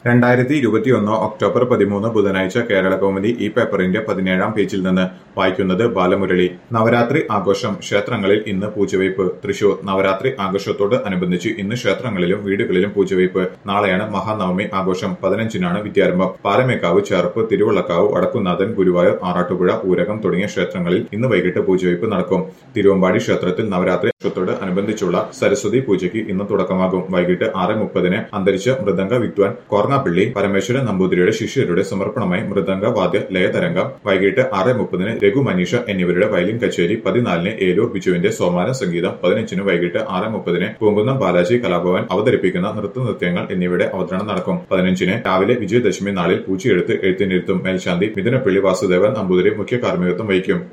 രണ്ടായിരത്തി ഇരുപത്തിയൊന്ന് ഒക്ടോബർ പതിമൂന്ന് ബുധനാഴ്ച കേരള കൗമുദി ഈ പേപ്പറിന്റെ പതിനേഴാം പേജിൽ നിന്ന് വായിക്കുന്നത് ബാലമുരളി നവരാത്രി ആഘോഷം ക്ഷേത്രങ്ങളിൽ ഇന്ന് പൂജവയ്പ് തൃശൂർ നവരാത്രി ആഘോഷത്തോട് അനുബന്ധിച്ച് ഇന്ന് ക്ഷേത്രങ്ങളിലും വീടുകളിലും പൂജവയ്പ് നാളെയാണ് മഹാനവമി ആഘോഷം പതിനഞ്ചിനാണ് വിദ്യാരംഭം പാലമേക്കാവ് ചേർപ്പ് തിരുവള്ളക്കാവ് വടക്കുന്നാഥൻ ഗുരുവായൂർ ആറാട്ടുപുഴ ഊരകം തുടങ്ങിയ ക്ഷേത്രങ്ങളിൽ ഇന്ന് വൈകിട്ട് പൂജവയ്പ് നടക്കും തിരുവമ്പാടി ക്ഷേത്രത്തിൽ നവരാത്രി ആഘോഷത്തോട് അനുബന്ധിച്ചുള്ള സരസ്വതി പൂജയ്ക്ക് ഇന്ന് തുടക്കമാകും വൈകിട്ട് ആറ് മുപ്പതിന് അന്തരിച്ച മൃദംഗ വിദ്വാൻ കോർങ്ങാപ്പള്ളി പരമേശ്വരൻ നമ്പൂതിരിയുടെ ശിഷ്യരുടെ സമർപ്പണമായി മൃദംഗ വാദ്യ ലയതരംഗം വൈകിട്ട് ആറ് മുപ്പതിന് രഘു മനീഷ എന്നിവരുടെ വയലിൻ കച്ചേരി പതിനാലിന് ഏലൂർ ബിജുവിന്റെ സോമാന സംഗീതം പതിനഞ്ചിന് വൈകിട്ട് ആറ് മുപ്പതിന് പൂങ്കുന്നം ബാലാജി കലാഭവൻ അവതരിപ്പിക്കുന്ന നൃത്തനൃത്യങ്ങൾ എന്നിവയുടെ അവതരണം നടക്കും പതിനഞ്ചിന് രാവിലെ വിജയദശമി നാളിൽ പൂച്ചയെടുത്ത് എഴുത്തിനിരുത്തും മേൽശാന്തി മിഥുനപ്പള്ളി വാസുദേവൻ നമ്പൂതിരി മുഖ്യ കാർമ്മികത്വം വഹിക്കും